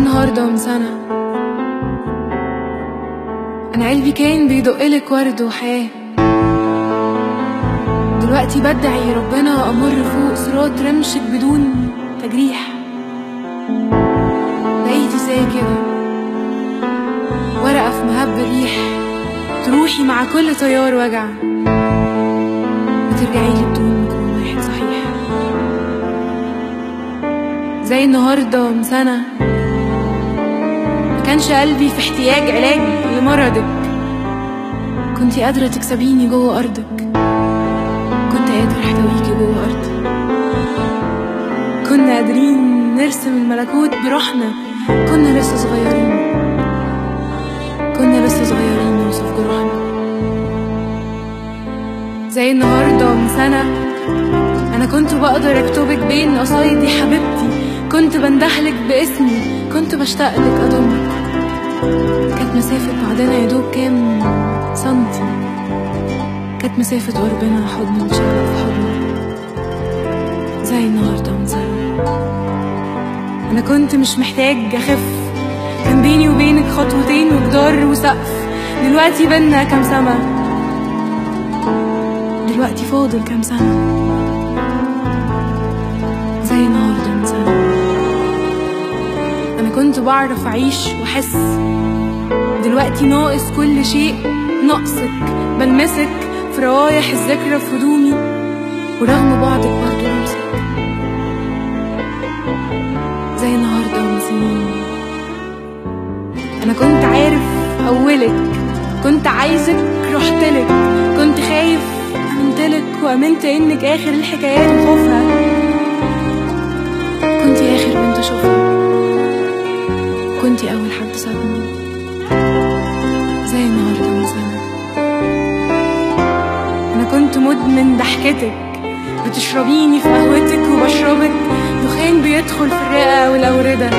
النهاردة من سنة أنا قلبي كان بيدقلك ورد وحياة دلوقتي بدعي ربنا أمر فوق صراط رمشك بدون تجريح بقيتي زي كده ورقة في مهب الريح تروحي مع كل تيار وجع وترجعي لي بدون مكون واحد صحيح زي النهاردة من سنة كانش قلبي في احتياج علاج لمرضك كنتي قادرة تكسبيني جوه أرضك كنت قادر أحتويكي جوه أرضي كنا قادرين نرسم الملكوت بروحنا كنا لسه صغيرين كنا لسه صغيرين نوصف جروحنا زي النهاردة من سنة أنا كنت بقدر أكتبك بين قصايدي حبيبتي كنت بندهلك باسمي كنت بشتاقلك أضمك كانت مسافة بعدنا يا دوب كام سنتي كانت مسافة قربنا حضن نشرب في حضن زي النهاردة من سنة أنا كنت مش محتاج أخف كان بيني وبينك خطوتين وجدار وسقف دلوقتي بينا كام سما دلوقتي فاضل كام سنة زي النهاردة من سنة أنا كنت بعرف أعيش وأحس دلوقتي ناقص كل شيء ناقصك بلمسك في روايح الذكرى في هدومي ورغم بعدك برضه بمسك زي النهاردة من سنين أنا كنت عارف أولك كنت عايزك رحتلك كنت خايف أمنتلك وأمنت إنك آخر الحكايات وخوفها كنتي آخر بنت أشوفها كنتي أول حد سابني زي النهاردة من سنة أنا كنت مدمن ضحكتك بتشربيني في قهوتك وبشربك دخان بيدخل في الرئة والأوردة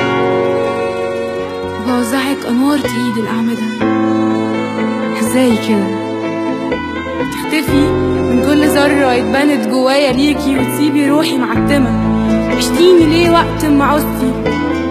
وبوزعك أنوار تقيد الأعمدة ازاي كده تختفي من كل ذرة اتبنت جوايا ليكي وتسيبي روحي معتمة عشتيني ليه وقت ما عوزتي